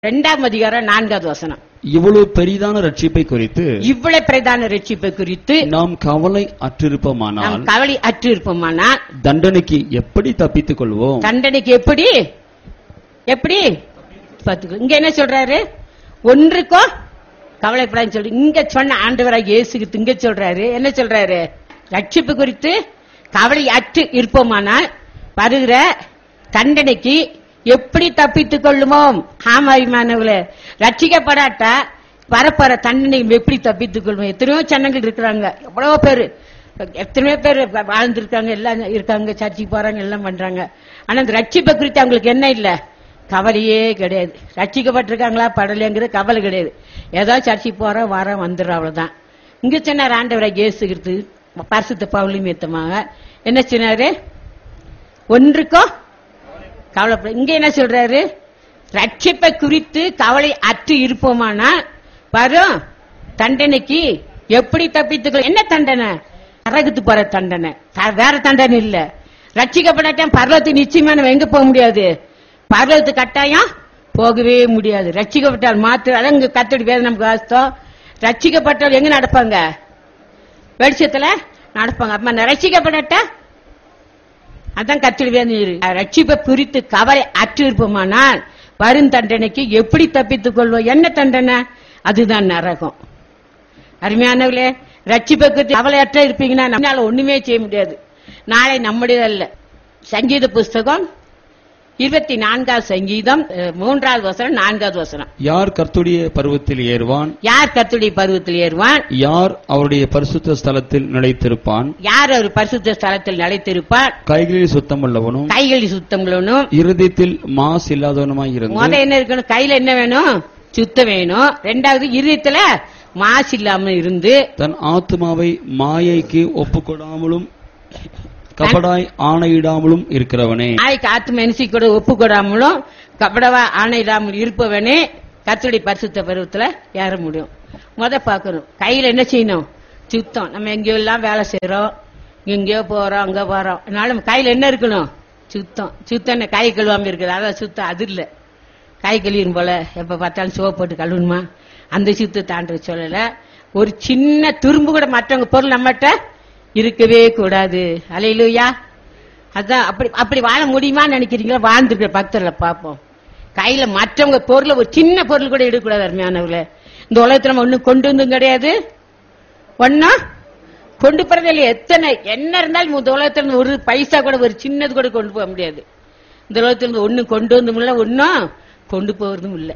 இரண்டாம் அதிகாரம் நான்காவது வசனம் இவ்வளவு பெரிதான ரட்சிப்பை குறித்து இவ்வளவு பிரதான ரட்சிப்பை குறித்து நாம் கவலை நாம் அற்றிருப்போமானால் கவலை அற்று இருப்போமானால் தண்டனைக்கு எப்படி தப்பித்துக் கொள்வோம் தண்டனைக்கு எப்படி எப்படி பாத்துக்கோ இங்க என்ன சொல்றாரு ஒன்றுக்கோ கவலைப்படாதுன்னு சொல்லி இங்க சொன்ன ஆண்டவராக இயேசுக்கு இங்க சொல்றாரு என்ன சொல்றாரு ரட்சிப்பு குறித்து கவலை அற்று இருப்போமானால் வருகிற தண்டனைக்கு எப்படி தப்பித்துக் கொள்ளுமோம் ஆமாவிமானவர்களே ரட்சிக்கப்படாட்டா வரப்போற தண்டனை எப்படி தப்பித்துக் கொள்வோம் எத்தனையோ சன்னங்கள் இருக்கிறாங்க எவ்வளவோ பேரு எத்தனையோ பேர் வாழ்ந்திருக்காங்க எல்லாம் இருக்காங்க சர்ச்சைக்கு போறாங்க எல்லாம் பண்றாங்க ஆனா இந்த ரட்சிப்பை குறித்து அவங்களுக்கு என்ன இல்ல கவலையே கிடையாது ரட்சிக்கப்பட்டிருக்காங்களா படலைங்கிற கவலை கிடையாது ஏதோ சர்ச்சைக்கு போறோம் வரோம் வந்துடுறோம் அவ்வளவுதான் இங்க சொன்னார் ஆண்டவரை இயேசுகிறது பரிசுத்த பவுலி மீத்தமாக என்ன சொன்னாரு ஒன்றுக்கோ கவலைப்பட இங்க என்ன சொல்றாரு ரட்சிப்பை குறித்து கவலை அற்று இருப்போமானா வரும் தண்டனைக்கு எப்படி தப்பித்துக்கொள்ள என்ன தண்டனை நரகத்துக்கு போற தண்டனை த- வேற தண்டனை இல்ல ரட்சிக்கப்படாட்டம் பர்வத்துக்கு நிச்சயமா நம்ம எங்க போக முடியாது பர்வத்து கட்டாயம் போகவே முடியாது ரட்சிக்கப்பட்டால் மாத்திரம் அதான் இங்க கத்தடி வேதம் நமக்கு வாஸ்தம் ரட்சிக்கப்பட்டால் எங்க நடப்பாங்க வெளிச்சத்துல நடப்பாங்க அப்ப ரட்சிக்கப்படட்டா அதான் கத்திடுவேன் ரட்சிப்பை குறித்து கவலை அற்று இருப்போமானால் வரும் தண்டனைக்கு எப்படி தப்பித்துக் கொள்வோம் என்ன தண்டனை அதுதான் நரகம் அருமையானவர்களே ரட்சிப்பை குறித்து கவலையற்ற இருப்பீங்கன்னா நம்மளால ஒண்ணுமே செய்ய முடியாது நாளை நம்முடையதல்ல சங்கீத புஸ்தகம் இருபத்தி நான்காவது சங்கீதம் அஹ், மூன்றாவது வசனம் நான்காவது வசனம் யார் கர்த்துடைய பருவத்தில் ஏறுவான் யார் கத்துடைய பருவத்தில் ஏறுவான் யார் அவருடைய பரிசுத்த ஸ்தலத்தில் நிலைத்திருப்பான் யார் ஒரு பரிசுத்த ஸ்தலத்தில் நிலைத்திருப்பான் கைகளில் சுத்தமுள்ளவனும் கைகளில் சுத்தங்களும் இருதயத்தில் மாசு இல்லாதவனுமாய் முத இருந்து என்ன இருக்கணும் கையில என்ன வேணும் சுத்தம் வேணும் ரெண்டாவது இருதயத்துல மாசு இல்லாம இருந்து தன் ஆத்மாவை மாயைக்கு ஒப்புக்கொடாமலும் கபடாய் ஆணையிடாமலும் இருக்கிறவனே நாய்க்கு ஆத்து மனுஷி கூட ஒப்பு கொடாமலும் கபடவா ஆணையிடாமல் இருப்பவனே கத்தடி பரிசுத்த பருவத்துல ஏற முடியும் முத பார்க்கணும் கையில என்ன செய்யணும் சுத்தம் நம்ம எங்கேயோ எல்லாம் வேலை செய்யறோம் எங்கேயோ போறோம் அங்க போறோம் அதனால நம்ம கையில என்ன இருக்கணும் சுத்தம் சுத்தம் கை கழுவாம இருக்குது அதான் சுத்தம் அது இல்ல கை கழுவிடும் போல எப்ப பார்த்தாலும் சோப்பு போட்டு கழுவணுமா அந்த சுத்தத்தை தாண்ட சொல்லல ஒரு சின்ன துரும்பு கூட மற்றவங்க பொருள் நம்மகிட்ட இருக்கவே கூடாது அலையிலுயா அதான் அப்படி அப்படி வாழ முடியுமான்னு நினைக்கிறீங்களா வாழ்ந்துருக்கிற பக்தர்ல பார்ப்போம் கையில மற்றவங்க பொருளை ஒரு சின்ன பொருள் கூட எடுக்கக்கூடாது அருமையானவர்களே இந்த உலகத்துல நம்ம ஒண்ணும் கொண்டு வந்தும் கிடையாது ஒன்னா கொண்டு போறது இல்லையா எத்தனை என்ன இருந்தாலும் இந்த உலகத்துல இருந்து ஒரு பைசா கூட ஒரு சின்னது கூட கொண்டு போக முடியாது இந்த உலகத்துல இருந்து ஒண்ணும் கொண்டு வந்தும் இல்ல ஒன்னும் கொண்டு போறதும் இல்ல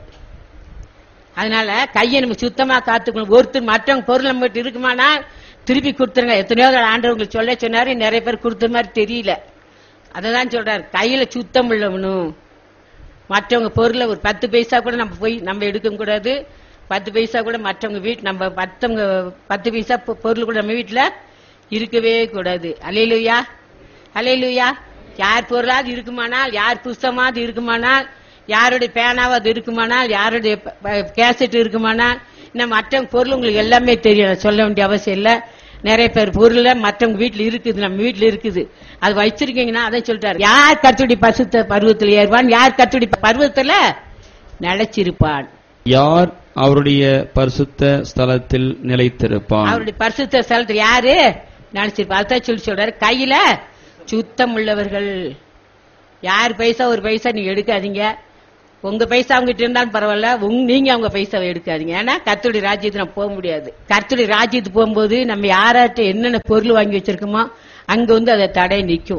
அதனால கையை நம்ம சுத்தமா காத்துக்கணும் ஒருத்தர் மற்றவங்க பொருள் நம்ம கிட்ட இருக்குமானா திருப்பி கொடுத்துருங்க எத்தனையோ தடவை ஆண்டவங்களுக்கு சொல்ல சொன்னாரு நிறைய பேர் கொடுத்த மாதிரி தெரியல அததான் சொல்றாரு கையில சுத்தம் உள்ளவனும் மற்றவங்க பொருளை ஒரு பத்து பைசா கூட நம்ம போய் நம்ம எடுக்க கூடாது பத்து பைசா கூட மற்றவங்க வீட்டு நம்ம மத்தவங்க பத்து பைசா பொ- பொருள் கூட நம்ம வீட்டுல இருக்கவே கூடாது அலையிலுயா அலையிலுயா யார் பொருளாவது இருக்குமானால் யார் புஸ்தமாவது இருக்குமானால் யாருடைய பேனாவது இருக்குமானால் யாருடைய ப- ப- கேசட் இருக்குமானால் இன்னும் மற்றவங்க பொருள் உங்களுக்கு எல்லாமே தெரியும் நான் சொல்ல வேண்டிய அவசியம் இல்ல நிறைய பேர் பொருள் மற்றவங்க வீட்டுல இருக்குது நம்ம வீட்டுல இருக்குது அது வச்சிருக்கீங்கன்னா அதான் சொல்லிட்டாரு யார் கத்துடி பசுத்த பருவத்தில் ஏறுவான் யார் கத்துடி பருவத்துல நிலைச்சிருப்பான் யார் அவருடைய பரிசுத்த ஸ்தலத்தில் நிலைத்திருப்பான் அவருடைய பரிசுத்த ஸ்தலத்தில் யாரு நினைச்சிருப்பா அதான் சொல்லி சொல்றாரு கையில சுத்தம் உள்ளவர்கள் யார் பைசா ஒரு பைசா நீங்க எடுக்காதீங்க உங்க பைசா அவங்ககிட்ட இருந்தாலும் பரவாயில்ல உங்க நீங்க அவங்க பைசாவை எடுக்காதீங்க ஏன்னா கர்த்தருடைய ராஜ்யத்துக்கு நம்ம போக முடியாது கர்த்தருடைய ராஜ்யத்துக்கு போகும்போது நம்ம யாராட்ட என்னென்ன பொருள் வாங்கி வச்சிருக்கோமோ அங்க வந்து அதை தடை நிக்கும்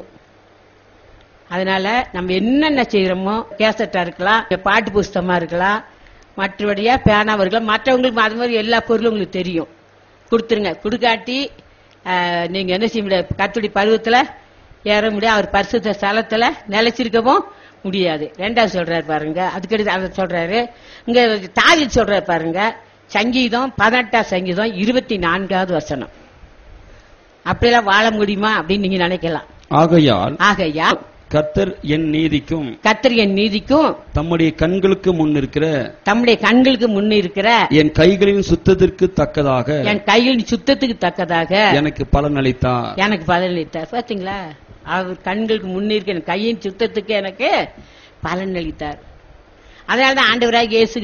அதனால நம்ம என்னென்ன செய்யறோமோ கேசட்டா இருக்கலாம் பாட்டு புஸ்தகமா இருக்கலாம் மற்றபடியா பேனாவா இருக்கலாம் மற்றவங்களுக்கு அது மாதிரி எல்லா பொருளும் உங்களுக்கு தெரியும் கொடுத்துருங்க கொடுக்காட்டி ஆஹ், நீங்க என்ன செய்ய முடியாது கத்துடி பருவத்துல ஏற முடியாது அவர் பரிசுத்த ஸ்தலத்துல நிலைச்சிருக்கவும் முடியாது ரெண்டாவது சொல்றாரு பாருங்க அதுக்கடுத்து அதை சொல்றாரு இங்க தாவி சொல்றாரு பாருங்க சங்கீதம் பதினெட்டாம் சங்கீதம் இருபத்தி நான்காவது வசனம் அப்படியெல்லாம் வாழ முடியுமா அப்படின்னு நீங்க நினைக்கலாம் ஆகையால் ஆகையா கர்த்தர் என் நீதிக்கும் கத்திரியன் நீதிக்கும் தம்முடைய கண்களுக்கு முன் இருக்கிற தம்முடைய கண்களுக்கு முன்ன இருக்கிற என் கைகளின் சுத்தத்திற்கு தக்கதாக என் கையில் சுத்தத்துக்கு தக்கதாக எனக்கு பலன் அளித்தார் எனக்கு பலனளித்தார் பாத்தீங்களா அவர் கண்களுக்கு முன்னிருக்க என் கையின் சுத்தத்துக்கு எனக்கு பலன் அளித்தார் அதனாலதான் ஆண்டவராக இயேசு